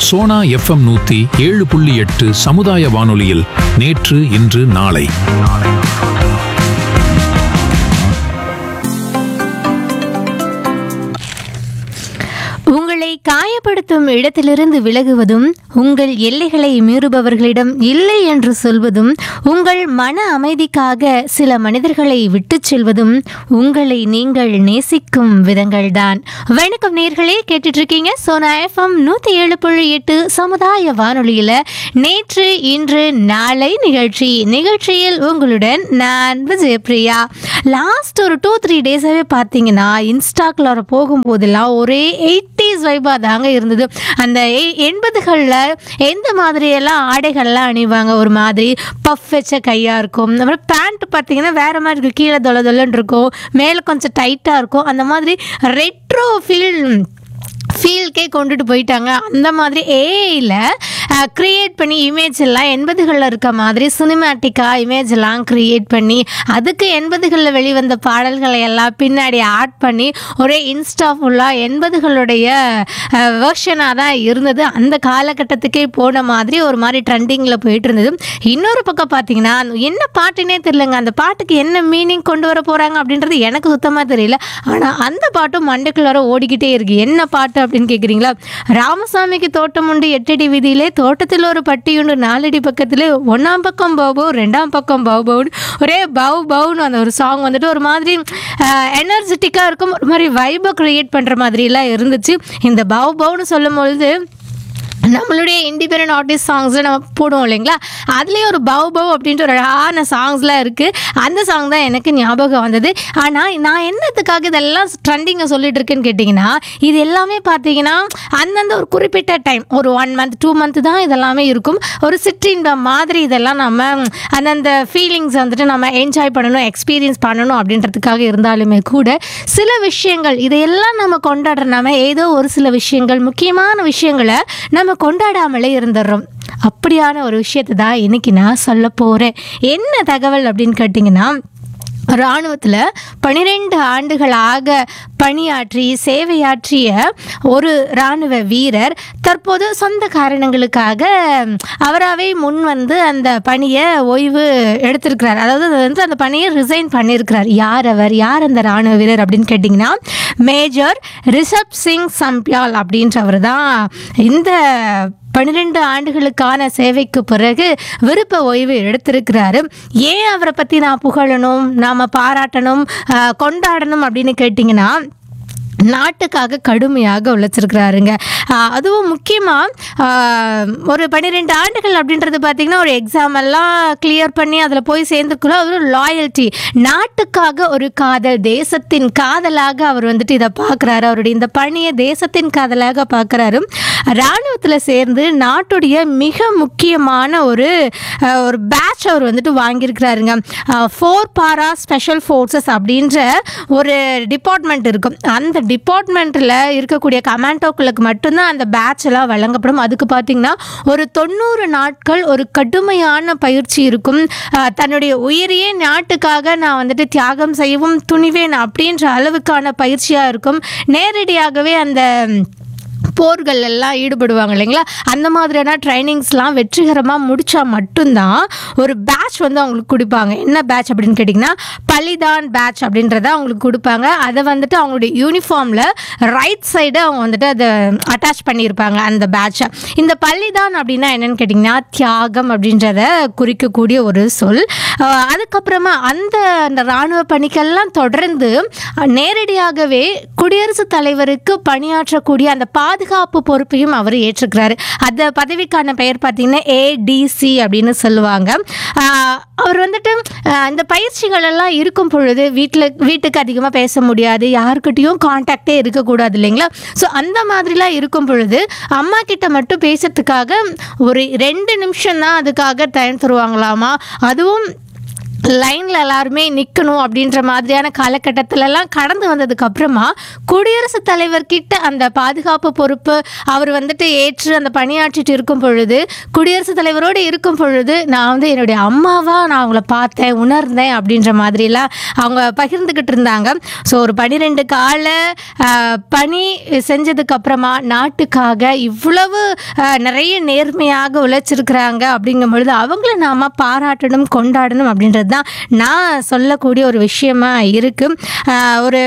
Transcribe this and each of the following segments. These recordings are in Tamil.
சோனா எஃப்எம் நூத்தி ஏழு புள்ளி எட்டு சமுதாய வானொலியில் நேற்று இன்று நாளை உங்களை காயப்படுத்தும் இடத்திலிருந்து விலகுவதும் உங்கள் எல்லைகளை மீறுபவர்களிடம் இல்லை என்று சொல்வதும் உங்கள் மன அமைதிக்காக சில மனிதர்களை விட்டுச் செல்வதும் உங்களை நீங்கள் நேசிக்கும் விதங்கள்தான் வணக்கம் நேர்களே கேட்டுட்டு இருக்கீங்க சோனா எஃப்எம் நூத்தி ஏழு புள்ளி எட்டு சமுதாய வானொலியில நேற்று இன்று நாளை நிகழ்ச்சி நிகழ்ச்சியில் உங்களுடன் நான் விஜயபிரியா லாஸ்ட் ஒரு டூ த்ரீ டேஸாகவே பார்த்தீங்கன்னா இன்ஸ்டாக்குள்ளார போகும்போதெல்லாம் ஒரே எயிட்டிஸ் வைபாக தாங்க இருந்தது அந்த எ- எண்பதுகளில் எந்த மாதிரியெல்லாம் ஆடைகள்லாம் அணிவாங்க ஒரு மாதிரி பஃப் வச்ச கையாக இருக்கும் அப்புறம் பேண்ட் பார்த்தீங்கன்னா வேறு மாதிரி இருக்கும் கீழே தொலை தொலைன்னு இருக்கும் மேலே கொஞ்சம் டைட்டாக இருக்கும் அந்த மாதிரி ரெட்ரோ ஃபீல் ஃபீல்கே கொண்டுட்டு போயிட்டாங்க அந்த மாதிரி ஏஐயில் க்ரியேட் பண்ணி இமேஜ் எல்லாம் எண்பதுகளில் இருக்க மாதிரி சினிமேட்டிக்காக இமேஜ் எல்லாம் க்ரியேட் பண்ணி அதுக்கு எண்பதுகளில் வெளிவந்த பாடல்களை எல்லாம் பின்னாடி ஆட் பண்ணி ஒரே இன்ஸ்டா ஃபுல்லாக எண்பதுகளுடைய வேர்ஷனாக தான் இருந்தது அந்த காலகட்டத்துக்கே போன மாதிரி ஒரு மாதிரி ட்ரெண்டிங்கில் போயிட்டு இருந்தது இன்னொரு பக்கம் பார்த்தீங்கன்னா என்ன பாட்டுனே தெரியலங்க அந்த பாட்டுக்கு என்ன மீனிங் கொண்டு வர போகிறாங்க அப்படின்றது எனக்கு சுத்தமாக தெரியல ஆனால் அந்த பாட்டும் மண்டைக்குள்ளார ஓடிக்கிட்டே இருக்கு என்ன பாட்டு அப்படின்னு கேட்குறீங்களா ராமசாமிக்கு தோட்டம் உண்டு எட்டடி வீதியிலே தோட்டத்தில் ஒரு பட்டி உண்டு நாலடி பக்கத்தில் ஒன்றாம் பக்கம் பவு ரெண்டாம் பக்கம் பவு பவுன்னு ஒரே பவு பவுன்னு அந்த ஒரு சாங் வந்துட்டு ஒரு மாதிரி எனர்ஜெட்டிக்காக இருக்கும் ஒரு மாதிரி வைபை க்ரியேட் பண்ணுற மாதிரிலாம் இருந்துச்சு இந்த பவு பவுன்னு சொல்லும் பொழுது நம்மளுடைய இண்டிபெண்ட் ஆர்டிஸ்ட் சாங்ஸில் நம்ம போடுவோம் இல்லைங்களா அதுலேயும் ஒரு பவ் பவ் அப்படின்ற ஒரு அழகான சாங்ஸ்லாம் இருக்குது அந்த சாங் தான் எனக்கு ஞாபகம் வந்தது ஆனால் நான் என்னத்துக்காக இதெல்லாம் ட்ரெண்டிங்கை சொல்லிட்டு இருக்கேன்னு கேட்டிங்கன்னா இது எல்லாமே பார்த்தீங்கன்னா அந்தந்த ஒரு குறிப்பிட்ட டைம் ஒரு ஒன் மந்த் டூ மந்த் தான் இதெல்லாமே இருக்கும் ஒரு சிற்றின்பம் மாதிரி இதெல்லாம் நம்ம அந்தந்த ஃபீலிங்ஸ் வந்துட்டு நம்ம என்ஜாய் பண்ணணும் எக்ஸ்பீரியன்ஸ் பண்ணணும் அப்படின்றதுக்காக இருந்தாலுமே கூட சில விஷயங்கள் இதையெல்லாம் நம்ம கொண்டாடுற நம்ம ஏதோ ஒரு சில விஷயங்கள் முக்கியமான விஷயங்களை நம்ம கொண்டாடாமலே இருந்துடுறோம் அப்படியான ஒரு விஷயத்தை தான் இன்னைக்கு நான் சொல்ல போகிறேன் என்ன தகவல் அப்படின்னு கேட்டிங்கன்னா இராணுவத்தில் பன்னிரெண்டு ஆண்டுகளாக பணியாற்றி சேவையாற்றிய ஒரு இராணுவ வீரர் தற்போது சொந்த காரணங்களுக்காக அவராகவே முன் வந்து அந்த பணியை ஓய்வு எடுத்திருக்கிறார் அதாவது அது வந்து அந்த பணியை ரிசைன் பண்ணியிருக்கிறார் யார் அவர் யார் அந்த இராணுவ வீரர் அப்படின்னு கேட்டிங்கன்னா மேஜர் ரிஷப் சிங் சம்பியால் அப்படின்றவர் தான் இந்த பன்னிரெண்டு ஆண்டுகளுக்கான சேவைக்கு பிறகு விருப்ப ஓய்வு எடுத்திருக்கிறாரு ஏன் அவரை பற்றி நான் புகழணும் நாம் பாராட்டணும் ஆஹ் கொண்டாடணும் அப்படின்னு கேட்டிங்கன்னா நாட்டுக்காக கடுமையாக உழைச்சிருக்கிறாருங்க ஆஹ் அதுவும் முக்கியமாக ஒரு பன்னிரெண்டு ஆண்டுகள் அப்படின்றது பார்த்திங்கன்னா ஒரு எக்ஸாம் எல்லாம் கிளியர் பண்ணி அதில் போய் சேர்ந்துக்குள்ள ஒரு லாயல்ட்டி நாட்டுக்காக ஒரு காதல் தேசத்தின் காதலாக அவர் வந்துட்டு இதை பார்க்குறாரு அவருடைய இந்த பணியை தேசத்தின் காதலாக பார்க்குறாரு இராணுவத்தில் சேர்ந்து நாட்டுடைய மிக முக்கியமான ஒரு ஆஹ், ஒரு பேட்ச் அவர் வந்துட்டு வாங்கியிருக்கிறாருங்க ஃபோர் பாரா ஸ்பெஷல் ஃபோர்ஸஸ் அப்படின்ற ஒரு டிபார்ட்மெண்ட் இருக்கும் அந்த டிபார்ட்மெண்ட்டில் இருக்கக்கூடிய கமாண்டோக்களுக்கு மட்டும்தான் அந்த பேட்ச் எல்லாம் வழங்கப்படும் அதுக்கு பார்த்தீங்கன்னா ஒரு தொண்ணூறு நாட்கள் ஒரு கடுமையான பயிற்சி இருக்கும் ஆஹ், தன்னுடைய உயிரையே நாட்டுக்காக நான் வந்துட்டு தியாகம் செய்யவும் துணிவேன் அப்படின்ற அளவுக்கான பயிற்சியாக இருக்கும் நேரடியாகவே அந்த போர்கள் எல்லாம் ஈடுபடுவாங்க இல்லைங்களா அந்த மாதிரியான ட்ரைனிங்ஸ்லாம் வெற்றிகரமாக முடித்தா மட்டும்தான் ஒரு பேட்ச் வந்து அவங்களுக்கு கொடுப்பாங்க என்ன பேட்ச் அப்படின்னு கேட்டிங்கன்னா பலிதான் பேட்ச் அப்படின்றத அவங்களுக்கு கொடுப்பாங்க அதை வந்துட்டு அவங்களுடைய யூனிஃபார்மில் ரைட் சைடு அவங்க வந்துட்டு அதை அட்டாச் பண்ணியிருப்பாங்க அந்த பேட்சை இந்த பள்ளிதான் அப்படின்னா என்னன்னு கேட்டிங்கன்னா தியாகம் அப்படின்றத குறிக்கக்கூடிய ஒரு சொல் அஹ் அதுக்கப்புறமா அந்த அந்த இராணுவ பணிக்கெல்லாம் தொடர்ந்து அஹ், நேரடியாகவே குடியரசுத் தலைவருக்கு பணியாற்றக்கூடிய அந்த பாதுகாப்பு பொறுப்பையும் அவர் ஏற்றுக்கிறாரு அந்த பதவிக்கான பெயர் பார்த்தீங்கன்னா ஏடிசி அப்படின்னு சொல்லுவாங்க ஆஹ் அவர் வந்துட்டு ஆஹ் இந்த பயிற்சிகள் எல்லாம் இருக்கும் பொழுது வீட்டில் வீட்டுக்கு அதிகமாக பேச முடியாது யாருக்கிட்டையும் காண்டாக்டே இருக்கக்கூடாது இல்லைங்களா ஸோ அந்த மாதிரிலாம் இருக்கும் பொழுது அம்மா கிட்ட மட்டும் பேசுறதுக்காக ஒரு ரெண்டு நிமிஷம் தான் அதுக்காக டைம் தருவாங்களாமா அதுவும் லைனில் எல்லாருமே நிற்கணும் அப்படின்ற மாதிரியான காலகட்டத்திலலாம் கடந்து வந்ததுக்கு அப்புறமா குடியரசுத் தலைவர்கிட்ட அந்த பாதுகாப்பு பொறுப்பு அவர் வந்துட்டு ஏற்று அந்த பணியாற்றிட்டு இருக்கும் பொழுது குடியரசுத் தலைவரோடு இருக்கும் பொழுது நான் வந்து என்னுடைய அம்மாவாக நான் அவங்கள பார்த்தேன் உணர்ந்தேன் அப்படின்ற மாதிரிலாம் அவங்க பகிர்ந்துக்கிட்டு இருந்தாங்க ஸோ ஒரு பனிரெண்டு கால ஆஹ், பணி செஞ்சதுக்கு அப்புறமா நாட்டுக்காக இவ்வளவு ஆஹ், நிறைய நேர்மையாக உழைச்சிருக்கிறாங்க அப்படிங்கும் பொழுது அவங்கள நாம பாராட்டணும் கொண்டாடணும் அப்படின்றது தான் நான் சொல்லக்கூடிய ஒரு விஷயமா இருக்கு ஆஹ், ஒரு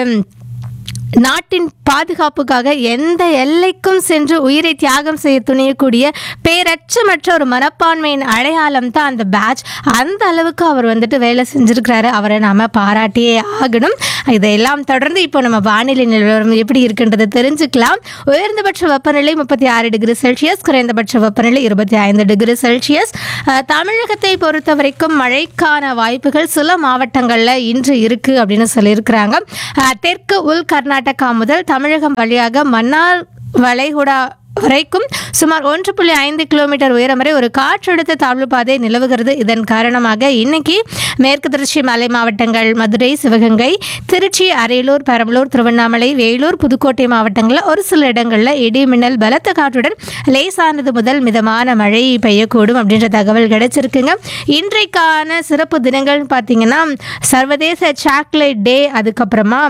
நாட்டின் பாதுகாப்புக்காக எந்த எல்லைக்கும் சென்று உயிரை தியாகம் செய்ய துணியக்கூடிய பேரச்சமற்ற ஒரு மனப்பான்மையின் அடையாளம் தான் அந்த பேட்ச் அந்த அளவுக்கு அவர் வந்துட்டு வேலை செஞ்சிருக்கிறாரு அவரை நாம பாராட்டியே ஆகணும் இதையெல்லாம் தொடர்ந்து இப்போ நம்ம வானிலை நிலவரம் எப்படி இருக்குன்றதை தெரிஞ்சுக்கலாம் உயர்ந்தபட்ச வெப்பநிலை முப்பத்தி ஆறு டிகிரி செல்சியஸ் குறைந்தபட்ச வெப்பநிலை இருபத்தி ஐந்து டிகிரி செல்சியஸ் அஹ், தமிழகத்தை பொறுத்த வரைக்கும் மழைக்கான வாய்ப்புகள் சில மாவட்டங்களில் இன்று இருக்கு அப்படின்னு சொல்லியிருக்கிறாங்க அஹ், தெற்கு உள் கர்நாடகா முதல் தமிழகம் வழியாக மன்னார் வளைகுடா வரைக்கும் சுமார் ஒன்று புள்ளி ஐந்து கிலோமீட்டர் உயரம் வரை ஒரு காற்றழுத்த தாழ்வு பாதை நிலவுகிறது இதன் காரணமாக இன்னைக்கு மேற்கு தொடர்ச்சி மலை மாவட்டங்கள் மதுரை சிவகங்கை திருச்சி அரியலூர் பெரம்பலூர் திருவண்ணாமலை வேலூர் புதுக்கோட்டை மாவட்டங்களில் ஒரு சில இடங்களில் இடி மின்னல் பலத்த காற்றுடன் லேசானது முதல் மிதமான மழை பெய்யக்கூடும் அப்படின்ற தகவல் கிடைச்சிருக்குங்க இன்றைக்கான சிறப்பு தினங்கள்னு பார்த்தீங்கன்னா சர்வதேச சாக்லேட் டே அதுக்கப்புறமா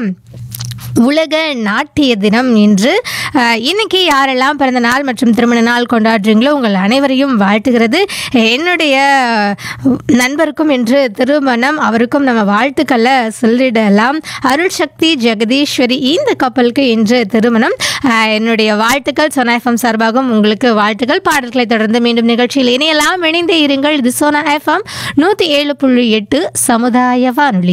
உலக நாட்டிய தினம் இன்று அஹ், இன்னைக்கு யாரெல்லாம் பிறந்த நாள் மற்றும் திருமண நாள் கொண்டாடுறீங்களோ உங்கள் அனைவரையும் வாழ்த்துகிறது என்னுடைய நண்பருக்கும் இன்று திருமணம் அவருக்கும் நம்ம வாழ்த்துக்களை சொல்லிடலாம் அருள் சக்தி ஜெகதீஸ்வரி இந்த கப்பலுக்கு இன்று திருமணம் அஹ், என்னுடைய வாழ்த்துக்கள் சோனா எஃப்எம் சார்பாகவும் உங்களுக்கு வாழ்த்துக்கள் பாடல்களை தொடர்ந்து மீண்டும் நிகழ்ச்சியில் இணையலாம் இணைந்தே இருங்கள் இது சோனா எஃப்எம் நூற்றி ஏழு புள்ளி எட்டு சமுதாய வானொலி